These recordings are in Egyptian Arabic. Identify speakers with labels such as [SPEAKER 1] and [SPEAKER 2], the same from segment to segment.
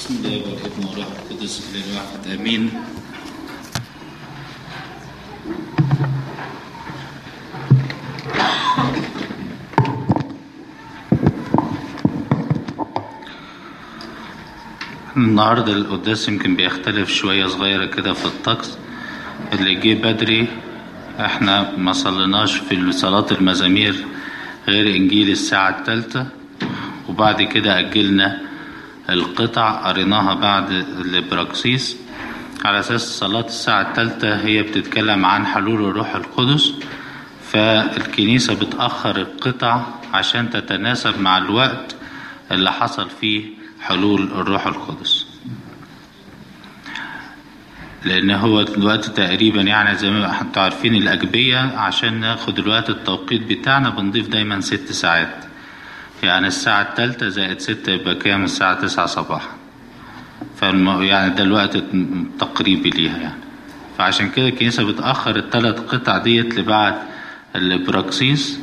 [SPEAKER 1] بسم الله والابن والروح القدس الاله الواحد امين النهارده القداس يمكن بيختلف شويه صغيره كده في الطقس اللي جه بدري احنا ما صليناش في صلاه المزامير غير انجيل الساعه الثالثه وبعد كده اجلنا القطع قريناها بعد البراكسيس على اساس صلاه الساعه الثالثه هي بتتكلم عن حلول الروح القدس فالكنيسه بتاخر القطع عشان تتناسب مع الوقت اللي حصل فيه حلول الروح القدس لان هو الوقت تقريبا يعني زي ما انتوا عارفين الاجبيه عشان ناخد الوقت التوقيت بتاعنا بنضيف دايما ست ساعات يعني الساعة التالتة زائد ستة يبقى كام الساعة تسعة صباحا فالم... يعني ده الوقت التقريبي ليها يعني فعشان كده الكنيسة بتأخر الثلاث قطع ديت لبعد البراكسيس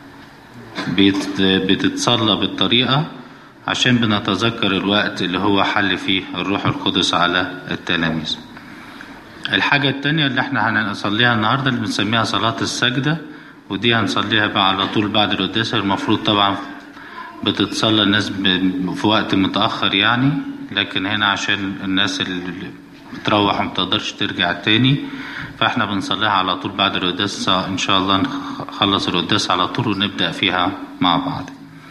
[SPEAKER 1] بت... بتتصلى بالطريقة عشان بنتذكر الوقت اللي هو حل فيه الروح القدس على التلاميذ الحاجة التانية اللي احنا هنصليها النهاردة اللي بنسميها صلاة السجدة ودي هنصليها بقى على طول بعد القداس المفروض طبعا بتتصلى الناس في وقت متأخر يعني لكن هنا عشان الناس اللي بتروح ومتقدرش ترجع تاني فاحنا بنصليها على طول بعد القداس ان شاء الله نخلص القداس على طول ونبدأ فيها مع بعض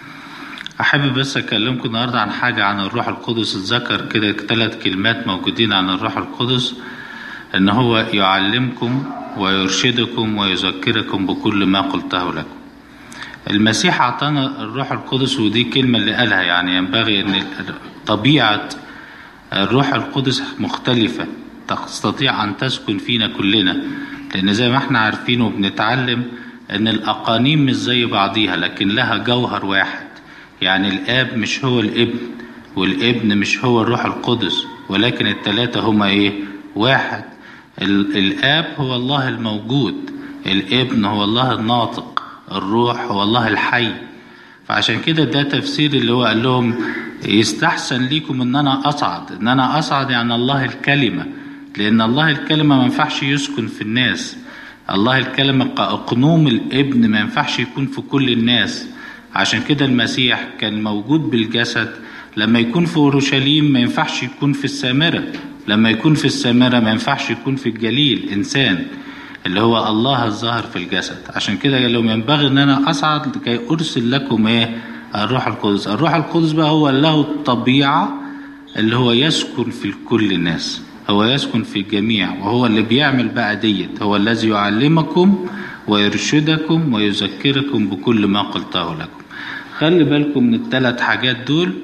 [SPEAKER 1] احب بس اكلمكم النهارده عن حاجة عن الروح القدس اتذكر كده ثلاث كلمات موجودين عن الروح القدس ان هو يعلمكم ويرشدكم ويذكركم بكل ما قلته لكم المسيح أعطانا الروح القدس ودي كلمة اللي قالها يعني ينبغي أن طبيعة الروح القدس مختلفة تستطيع أن تسكن فينا كلنا لأن زي ما احنا عارفين وبنتعلم أن الأقانيم مش زي بعضيها لكن لها جوهر واحد يعني الآب مش هو الابن والابن مش هو الروح القدس ولكن التلاتة هما إيه واحد الآب هو الله الموجود الابن هو الله الناطق الروح هو الله الحي فعشان كده ده تفسير اللي هو قال لهم يستحسن ليكم ان انا اصعد ان انا اصعد يعني الله الكلمة لان الله الكلمة ما ينفعش يسكن في الناس الله الكلمة كأقنوم الابن ما ينفعش يكون في كل الناس عشان كده المسيح كان موجود بالجسد لما يكون في اورشليم ما ينفعش يكون في السامرة لما يكون في السامرة ما ينفعش يكون في الجليل انسان اللي هو الله الظاهر في الجسد عشان كده قال لهم ينبغي ان انا اصعد لكي ارسل لكم ايه الروح القدس الروح القدس بقى هو له الطبيعة اللي هو يسكن في كل الناس هو يسكن في الجميع وهو اللي بيعمل بقى ديت هو الذي يعلمكم ويرشدكم ويذكركم بكل ما قلته لكم خلي بالكم من الثلاث حاجات دول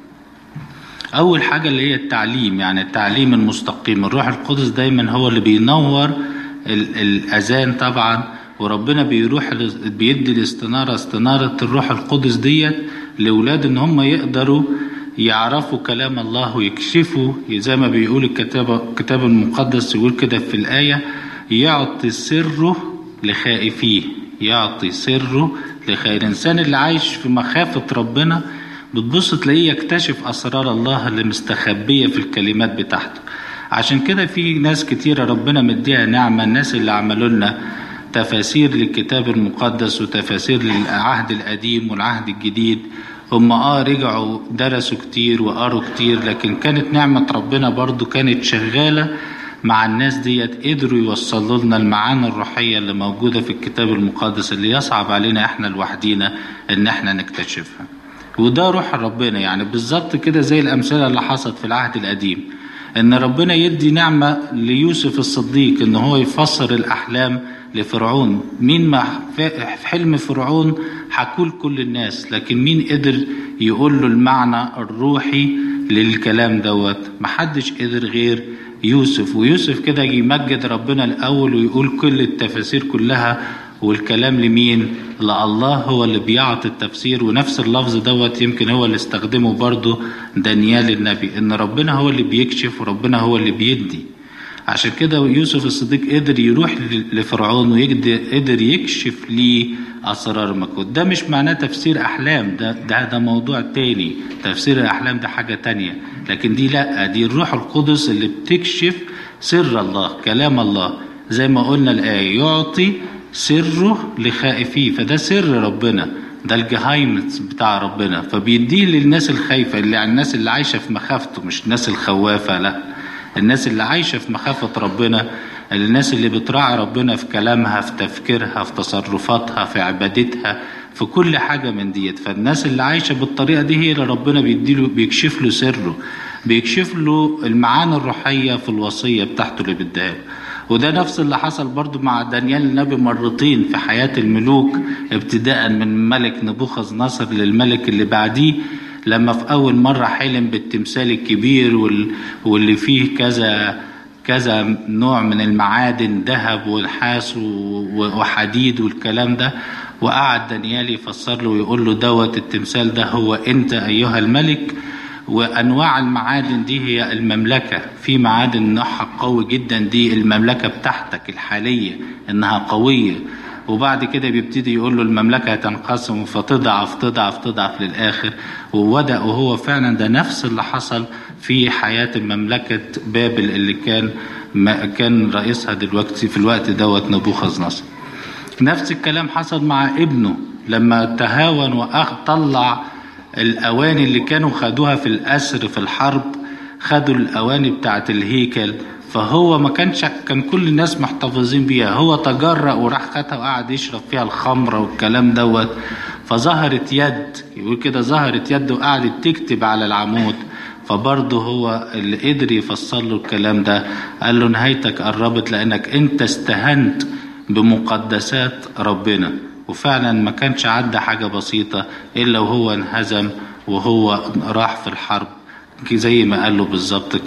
[SPEAKER 1] اول حاجة اللي هي التعليم يعني التعليم المستقيم الروح القدس دايما هو اللي بينور الاذان طبعا وربنا بيروح بيدي الاستناره استناره الروح القدس ديت لاولاد ان هم يقدروا يعرفوا كلام الله ويكشفوا زي ما بيقول الكتاب الكتاب المقدس يقول كده في الايه يعطي سره لخائفيه يعطي سره لخير الانسان اللي عايش في مخافه ربنا بتبص تلاقيه يكتشف اسرار الله اللي مستخبيه في الكلمات بتاعته عشان كده في ناس كتيرة ربنا مديها نعمة الناس اللي عملوا لنا تفاسير للكتاب المقدس وتفاسير للعهد القديم والعهد الجديد هم اه رجعوا درسوا كتير وقروا كتير لكن كانت نعمة ربنا برضو كانت شغالة مع الناس ديت قدروا يوصلوا لنا المعاني الروحية اللي موجودة في الكتاب المقدس اللي يصعب علينا احنا لوحدينا ان احنا نكتشفها وده روح ربنا يعني بالظبط كده زي الامثلة اللي حصلت في العهد القديم ان ربنا يدي نعمة ليوسف الصديق ان هو يفسر الاحلام لفرعون مين ما في حلم فرعون حكول كل الناس لكن مين قدر يقول له المعنى الروحي للكلام دوت محدش قدر غير يوسف ويوسف كده يمجد ربنا الاول ويقول كل التفاسير كلها والكلام لمين لله هو اللي بيعطي التفسير ونفس اللفظ دوت يمكن هو اللي استخدمه برضه دانيال النبي ان ربنا هو اللي بيكشف وربنا هو اللي بيدي عشان كده يوسف الصديق قدر يروح لفرعون وقدر يكشف ليه أسرار مكوت ده مش معناه تفسير أحلام ده ده ده موضوع تاني تفسير الأحلام ده حاجة تانية لكن دي لأ دي الروح القدس اللي بتكشف سر الله كلام الله زي ما قلنا الآية يعطي سره لخائفيه فده سر ربنا ده الجهايمنس بتاع ربنا فبيديه للناس الخايفة اللي الناس اللي عايشة في مخافته مش الناس الخوافة لا الناس اللي عايشة في مخافة ربنا الناس اللي بتراعي ربنا في كلامها في تفكيرها في تصرفاتها في عبادتها في كل حاجة من ديت فالناس اللي عايشة بالطريقة دي هي اللي ربنا بيديله بيكشف له سره بيكشف له المعاني الروحية في الوصية بتاعته اللي بيديها وده نفس اللي حصل برضو مع دانيال النبي مرتين في حياة الملوك ابتداء من ملك نبوخذ نصر للملك اللي بعديه لما في أول مرة حلم بالتمثال الكبير واللي فيه كذا كذا نوع من المعادن ذهب والحاس وحديد والكلام ده وقعد دانيال يفسر له ويقول له دوت التمثال ده هو انت ايها الملك وانواع المعادن دي هي المملكه في معادن نوعها قوي جدا دي المملكه بتاعتك الحاليه انها قويه وبعد كده بيبتدي يقول له المملكة هتنقسم فتضعف تضعف تضعف للآخر وبدأ وهو فعلا ده نفس اللي حصل في حياة مملكة بابل اللي كان ما كان رئيسها دلوقتي في الوقت دوت نبوخذ نصر نفس الكلام حصل مع ابنه لما تهاون وطلع الأواني اللي كانوا خدوها في الأسر في الحرب خدوا الأواني بتاعت الهيكل فهو ما كانش كان كل الناس محتفظين بيها هو تجرأ وراح خدها وقعد يشرب فيها الخمرة والكلام دوت فظهرت يد يقول كده ظهرت يد وقعدت تكتب على العمود فبرضه هو اللي قدر يفسر له الكلام ده قال له نهايتك قربت لانك انت استهنت بمقدسات ربنا وفعلا ما كانش عدى حاجة بسيطة إلا وهو انهزم وهو راح في الحرب زي ما قال له بالظبط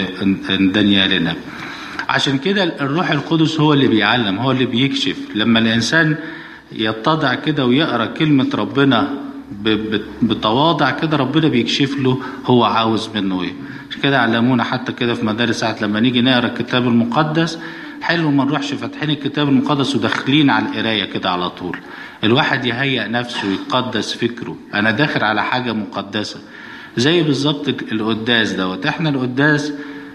[SPEAKER 1] دانيال النبي عشان كده الروح القدس هو اللي بيعلم هو اللي بيكشف لما الإنسان يتضع كده ويقرأ كلمة ربنا بتواضع كده ربنا بيكشف له هو عاوز منه ايه عشان كده علمونا حتى كده في مدارس ساعة لما نيجي نقرا الكتاب المقدس حلو ما نروحش فاتحين الكتاب المقدس وداخلين على القرايه كده على طول الواحد يهيئ نفسه ويقدس فكره انا داخل على حاجه مقدسه زي بالظبط القداس دوت احنا القداس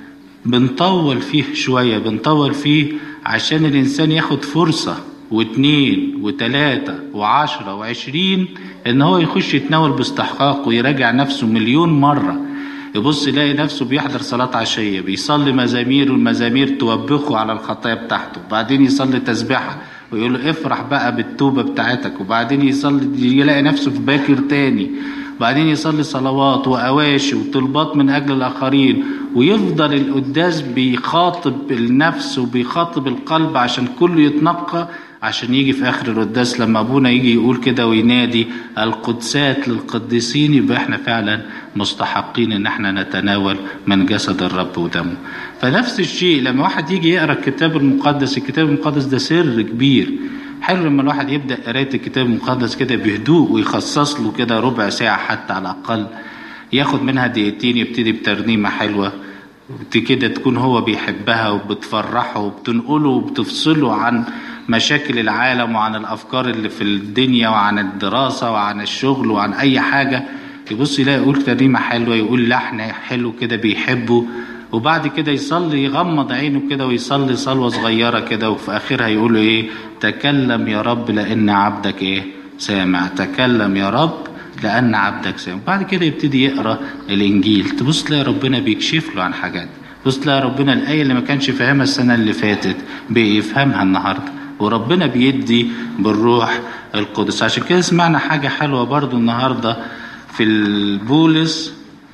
[SPEAKER 1] بنطول فيه شويه بنطول فيه عشان الانسان ياخد فرصه واتنين وتلاتة وعشرة وعشرين ان هو يخش يتناول باستحقاق ويراجع نفسه مليون مرة يبص يلاقي نفسه بيحضر صلاة عشية بيصلي مزامير والمزامير توبخه على الخطايا بتاعته وبعدين يصلي تسبيحة ويقول له افرح بقى بالتوبة بتاعتك وبعدين يصلي يلاقي نفسه في باكر تاني وبعدين يصلي صلوات وأواشي وطلبات من أجل الآخرين ويفضل القداس بيخاطب النفس وبيخاطب القلب عشان كله يتنقى عشان يجي في آخر القداس لما أبونا يجي يقول كده وينادي القدسات للقديسين يبقى احنا فعلا مستحقين ان احنا نتناول من جسد الرب ودمه فنفس الشيء لما واحد يجي يقرا الكتاب المقدس الكتاب المقدس ده سر كبير حلو لما الواحد يبدا قرايه الكتاب المقدس كده بهدوء ويخصص له كده ربع ساعه حتى على الاقل ياخد منها دقيقتين يبتدي بترنيمه حلوه كده تكون هو بيحبها وبتفرحه وبتنقله وبتفصله عن مشاكل العالم وعن الافكار اللي في الدنيا وعن الدراسه وعن الشغل وعن اي حاجه يبص يلاقي يقول ترنيمه حلوه يقول لحن حلو كده بيحبه وبعد كده يصلي يغمض عينه كده ويصلي صلوه صغيره كده وفي اخرها يقول له ايه تكلم يا رب لان عبدك ايه سامع تكلم يا رب لان عبدك سامع بعد كده يبتدي يقرا الانجيل تبص تلاقي ربنا بيكشف له عن حاجات بص تلاقي ربنا الايه اللي ما كانش فاهمها السنه اللي فاتت بيفهمها النهارده وربنا بيدي بالروح القدس عشان كده سمعنا حاجة حلوة برضو النهاردة في البولس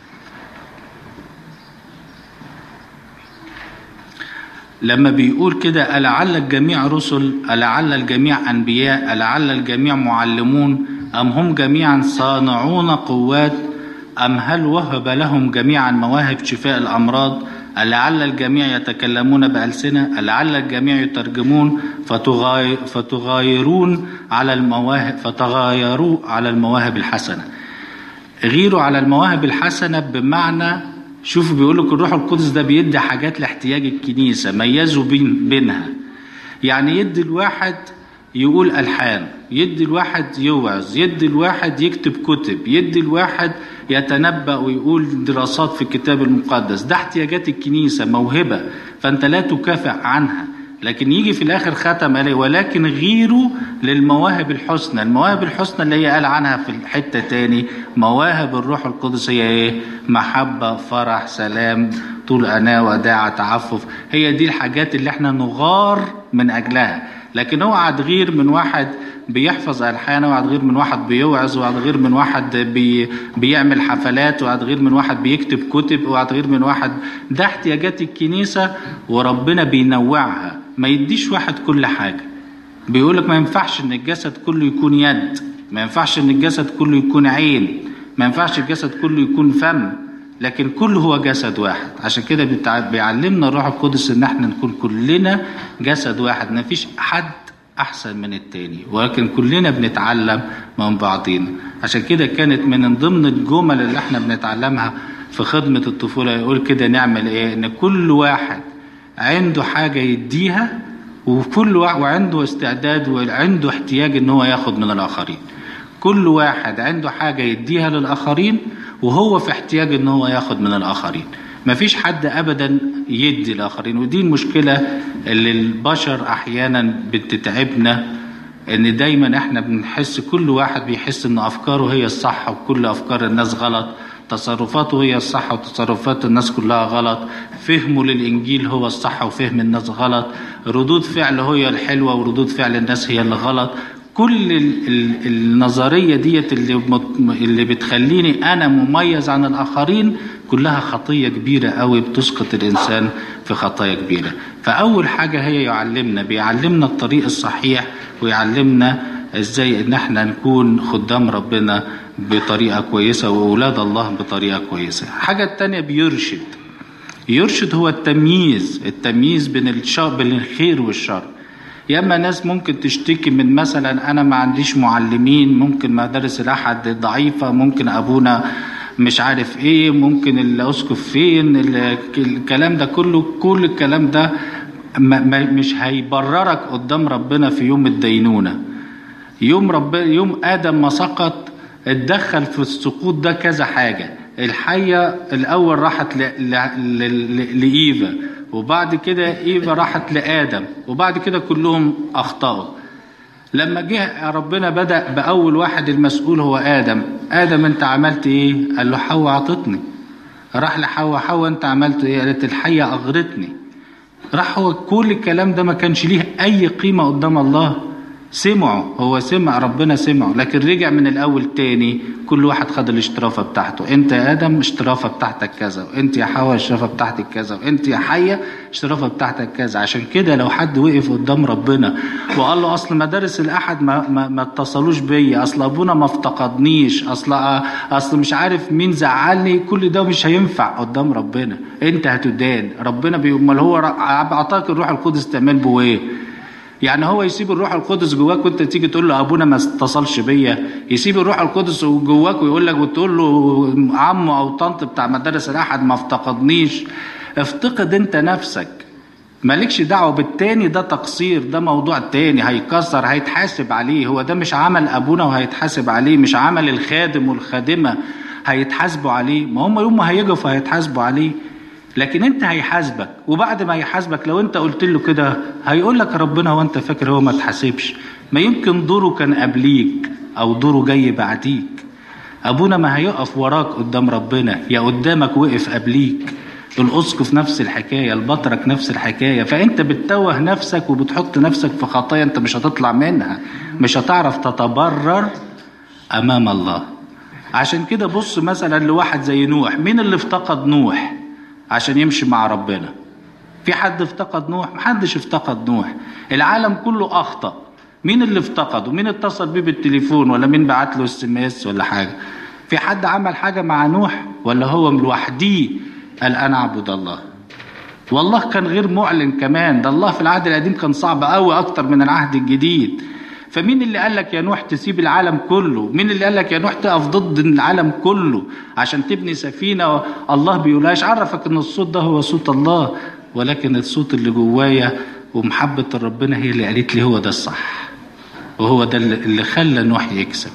[SPEAKER 1] لما بيقول كده ألعل الجميع رسل ألعل الجميع أنبياء ألعل الجميع معلمون أم هم جميعا صانعون قوات أم هل وهب لهم جميعا مواهب شفاء الأمراض ألعل الجميع يتكلمون بألسنة ألعل الجميع يترجمون فتغاي فتغايرون على المواهب فتغايروا على المواهب الحسنة غيروا على المواهب الحسنة بمعنى شوفوا بيقول لك الروح القدس ده بيدي حاجات لاحتياج الكنيسة ميزوا بين بينها يعني يدي الواحد يقول ألحان يدي الواحد يوعظ يدي الواحد يكتب كتب يدي الواحد يتنبأ ويقول دراسات في الكتاب المقدس ده احتياجات الكنيسة موهبة فأنت لا تكافئ عنها لكن يجي في الآخر ختم عليه ولكن غيره للمواهب الحسنى المواهب الحسنى اللي هي قال عنها في الحتة تاني مواهب الروح القدس هي ايه محبة فرح سلام طول أناة وداعة تعفف هي دي الحاجات اللي احنا نغار من أجلها لكن اوعى تغير من واحد بيحفظ ألحان اوعى تغير من واحد بيوعظ اوعى تغير من واحد بي بيعمل حفلات اوعى تغير من واحد بيكتب كتب اوعى تغير من واحد ده احتياجات الكنيسة وربنا بينوعها ما يديش واحد كل حاجة بيقولك ما ينفعش ان الجسد كله يكون يد ما ينفعش ان الجسد كله يكون عين ما ينفعش الجسد كله يكون فم لكن كله هو جسد واحد عشان كده بيعلمنا الروح القدس ان احنا نكون كلنا جسد واحد ما فيش حد احسن من التاني ولكن كلنا بنتعلم من بعضينا عشان كده كانت من ضمن الجمل اللي احنا بنتعلمها في خدمة الطفولة يقول كده نعمل ايه ان كل واحد عنده حاجة يديها وكل واحد وعنده استعداد وعنده احتياج ان هو ياخد من الاخرين كل واحد عنده حاجة يديها للاخرين وهو في احتياج ان هو ياخد من الاخرين مفيش حد ابدا يدي الاخرين ودي المشكله اللي البشر احيانا بتتعبنا ان دايما احنا بنحس كل واحد بيحس ان افكاره هي الصح وكل افكار الناس غلط تصرفاته هي الصح وتصرفات الناس كلها غلط فهمه للإنجيل هو الصح وفهم الناس غلط ردود فعله هي الحلوة وردود فعل الناس هي اللي غلط كل ال ال النظرية ديت اللي, اللي بتخليني أنا مميز عن الآخرين كلها خطية كبيرة قوي بتسقط الإنسان في خطايا كبيرة فأول حاجة هي يعلمنا بيعلمنا الطريق الصحيح ويعلمنا ازاي ان احنا نكون خدام ربنا بطريقة كويسة وأولاد الله بطريقة كويسة حاجة التانية بيرشد يرشد هو التمييز التمييز بين الشر بين الخير والشر يا اما ناس ممكن تشتكي من مثلا انا ما عنديش معلمين ممكن مدارس الاحد ضعيفه ممكن ابونا مش عارف ايه ممكن الاسقف فين الكلام ده كله كل الكلام ده مش هيبررك قدام ربنا في يوم الدينونه يوم رب يوم ادم ما سقط اتدخل في السقوط ده كذا حاجه الحيه الاول راحت ل... ل... ل... لايفا وبعد كده ايفا راحت لادم وبعد كده كلهم اخطاوا لما جه ربنا بدا باول واحد المسؤول هو ادم ادم انت عملت ايه قال له حواء عطتني راح لحواء حواء انت عملت ايه قالت الحيه اغرتني راح هو كل الكلام ده ما كانش ليه اي قيمه قدام الله سمعوا هو سمع ربنا سمعه لكن رجع من الاول تاني كل واحد خد الاشترافه بتاعته انت يا ادم اشترافه بتاعتك كذا وانت يا حواء الاشترافه بتاعتك كذا وانت يا حيه الاشترافه بتاعتك كذا عشان كده لو حد وقف قدام ربنا وقال له اصل مدارس الاحد ما, ما, ما اتصلوش بيا اصل ابونا ما افتقدنيش اصل اصل مش عارف مين زعلني كل ده مش هينفع قدام ربنا انت هتدان ربنا بيقول هو اعطاك الروح القدس تعمل بيه ايه يعني هو يسيب الروح القدس جواك وانت تيجي تقول له ابونا ما اتصلش بيا يسيب الروح القدس جواك ويقول لك وتقول له عمه او طنط بتاع مدارس الاحد ما افتقدنيش افتقد انت نفسك مالكش دعوه بالتاني ده تقصير ده موضوع تاني هيكسر هيتحاسب عليه هو ده مش عمل ابونا وهيتحاسب عليه مش عمل الخادم والخادمه هيتحاسبوا عليه ما هم يوم ما هيجوا هيتحاسبوا عليه لكن انت هيحاسبك وبعد ما يحاسبك لو انت قلت له كده هيقول لك ربنا هو انت فاكر هو ما تحاسبش ما يمكن دوره كان قبليك او دوره جاي بعديك ابونا ما هيقف وراك قدام ربنا يا قدامك وقف قبليك الاسقف نفس الحكايه البطرك نفس الحكايه فانت بتتوه نفسك وبتحط نفسك في خطايا انت مش هتطلع منها مش هتعرف تتبرر امام الله عشان كده بص مثلا لواحد زي نوح مين اللي افتقد نوح عشان يمشي مع ربنا في حد افتقد نوح محدش افتقد نوح العالم كله اخطا مين اللي افتقده مين اتصل بيه بالتليفون ولا مين بعت له اس ام اس ولا حاجه في حد عمل حاجه مع نوح ولا هو لوحديه قال انا اعبد الله والله كان غير معلن كمان ده الله في العهد القديم كان صعب قوي اكتر من العهد الجديد فمين اللي قال لك يا نوح تسيب العالم كله مين اللي قال لك يا نوح تقف ضد العالم كله عشان تبني سفينة الله بيقولهاش عرفك ان الصوت ده هو صوت الله ولكن الصوت اللي جوايا ومحبة ربنا هي اللي قالت لي هو ده الصح وهو ده اللي خلى نوح يكسب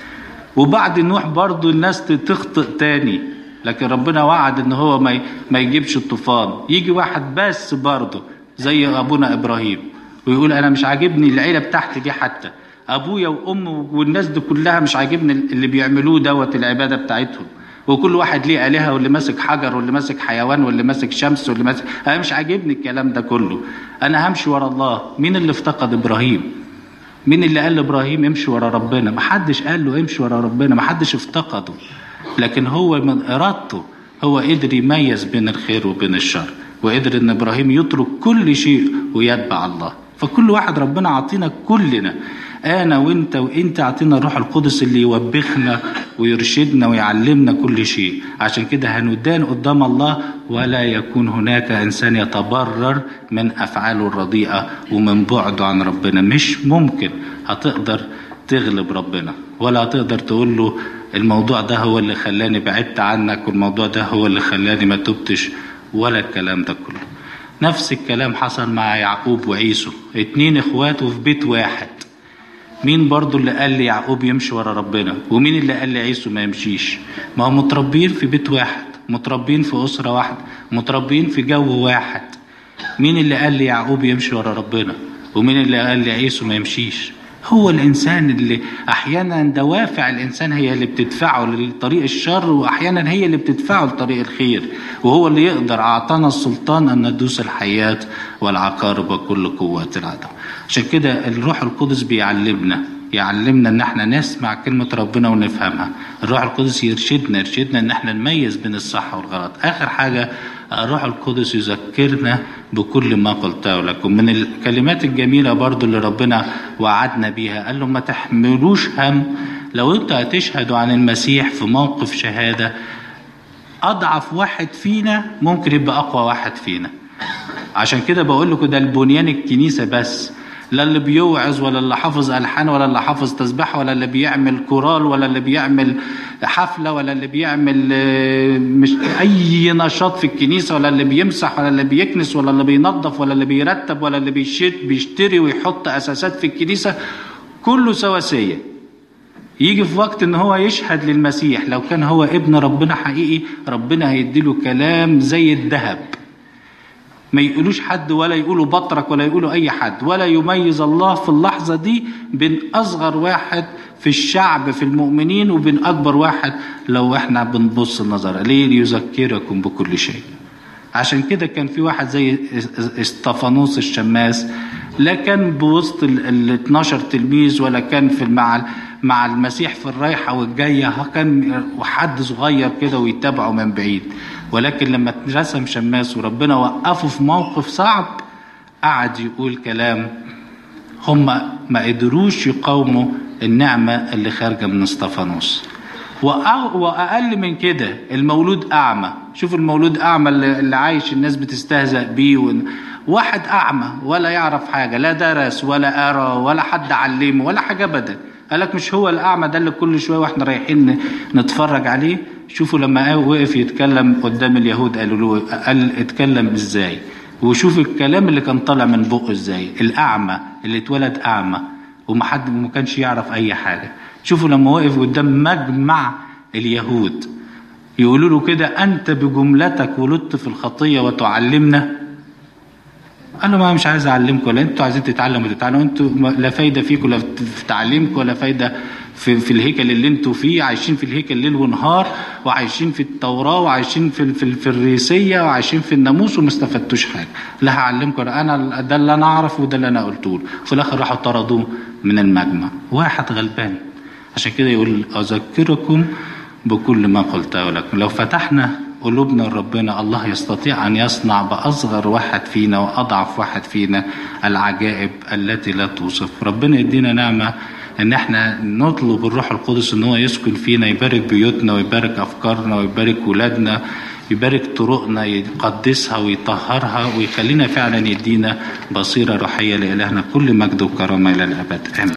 [SPEAKER 1] وبعد نوح برضو الناس تخطئ تاني لكن ربنا وعد ان هو ما ما يجيبش الطوفان يجي واحد بس برضه زي ابونا ابراهيم ويقول انا مش عاجبني العيله بتاعتي دي حتى ابويا وامي والناس دي كلها مش عاجبني اللي بيعملوه دوت العباده بتاعتهم وكل واحد ليه آلهة واللي ماسك حجر واللي ماسك حيوان واللي ماسك شمس واللي ماسك أنا مش عاجبني الكلام ده كله أنا همشي ورا الله مين اللي افتقد إبراهيم مين اللي قال لإبراهيم امشي ورا ربنا محدش قال له امشي ورا ربنا محدش افتقده لكن هو من إرادته هو قدر يميز بين الخير وبين الشر وقدر ان ابراهيم يترك كل شيء ويتبع الله فكل واحد ربنا عطينا كلنا انا وانت وانت عطينا الروح القدس اللي يوبخنا ويرشدنا ويعلمنا كل شيء عشان كده هندان قدام الله ولا يكون هناك انسان يتبرر من افعاله الرديئه ومن بعده عن ربنا مش ممكن هتقدر تغلب ربنا ولا هتقدر تقول له الموضوع ده هو اللي خلاني بعدت عنك والموضوع ده هو اللي خلاني ما تبتش ولا الكلام ده كله نفس الكلام حصل مع يعقوب وعيسو اتنين اخواته في بيت واحد مين برضو اللي قال لي يعقوب يمشي ورا ربنا ومين اللي قال لي عيسو ما يمشيش ما هم متربيين في بيت واحد متربيين في أسرة واحدة متربيين في جو واحد مين اللي قال لي يعقوب يمشي ورا ربنا ومين اللي قال لي عيسو ما يمشيش هو الإنسان اللي أحيانا دوافع الإنسان هي اللي بتدفعه لطريق الشر وأحيانا هي اللي بتدفعه لطريق الخير وهو اللي يقدر أعطانا السلطان أن ندوس الحياة والعقارب وكل قوات العدو عشان كده الروح القدس بيعلمنا يعلمنا ان احنا نسمع كلمة ربنا ونفهمها الروح القدس يرشدنا يرشدنا ان احنا نميز بين الصح والغلط اخر حاجة الروح القدس يذكرنا بكل ما قلته لكم من الكلمات الجميلة برضو اللي ربنا وعدنا بيها قال لهم ما تحملوش هم لو انتوا هتشهدوا عن المسيح في موقف شهادة أضعف واحد فينا ممكن يبقى أقوى واحد فينا عشان كده بقول لكم ده البنيان الكنيسة بس لا اللي بيوعظ ولا اللي حافظ ألحان ولا اللي حافظ تسبح ولا اللي بيعمل كورال ولا اللي بيعمل حفلة ولا اللي بيعمل مش أي نشاط في الكنيسة ولا اللي بيمسح ولا اللي بيكنس ولا اللي بينظف ولا اللي بيرتب ولا اللي بيشتري ويحط أساسات في الكنيسة كله سواسية يجي في وقت ان هو يشهد للمسيح لو كان هو ابن ربنا حقيقي ربنا هيديله كلام زي الذهب ما يقولوش حد ولا يقولوا بطرك ولا يقولوا اي حد ولا يميز الله في اللحظة دي بين اصغر واحد في الشعب في المؤمنين وبين اكبر واحد لو احنا بنبص النظر ليه ليذكركم بكل شيء عشان كده كان في واحد زي استفانوس الشماس لا كان بوسط ال 12 تلميذ ولا كان في مع مع المسيح في الرايحة والجاية كان حد صغير كده ويتابعه من بعيد ولكن لما اترسم شماس وربنا وقفه في موقف صعب قعد يقول كلام هم ما قدروش يقاوموا النعمة اللي خارجة من استفانوس وأقل من كده المولود أعمى شوف المولود أعمى اللي عايش الناس بتستهزأ بيه و... واحد أعمى ولا يعرف حاجة لا درس ولا قرا ولا حد علمه ولا حاجة أبدا قالك مش هو الأعمى ده اللي كل شوية واحنا رايحين نتفرج عليه شوفوا لما وقف يتكلم قدام اليهود قالوا له قال اتكلم ازاي وشوف الكلام اللي كان طالع من بقه ازاي الأعمى اللي اتولد أعمى ومحد ما كانش يعرف أي حاجة شوفوا لما وقف قدام مجمع اليهود يقولوا له كده أنت بجملتك ولدت في الخطية وتعلمنا قال له ما مش عايز اعلمكم ولا انتوا عايزين تتعلموا تتعلموا انتوا لا فايده فيكم لا في تعليمكم ولا فايده في, في الهيكل اللي انتوا فيه عايشين في الهيكل ليل ونهار وعايشين في التوراه وعايشين في في, في الريسيه وعايشين في الناموس وما استفدتوش حاجه لا هعلمكم انا ده اللي انا اعرفه وده اللي انا قلته له في الاخر راحوا طردوه من المجمع واحد غلبان عشان كده يقول اذكركم بكل ما قلته لكم لو فتحنا قلوبنا لربنا الله يستطيع أن يصنع بأصغر واحد فينا وأضعف واحد فينا العجائب التي لا توصف ربنا يدينا نعمة ان احنا نطلب الروح القدس ان هو يسكن فينا يبارك بيوتنا ويبارك افكارنا ويبارك ولادنا يبارك طرقنا يقدسها ويطهرها ويخلينا فعلا يدينا بصيرة روحية لإلهنا كل مجد وكرامة إلى الأبد آمين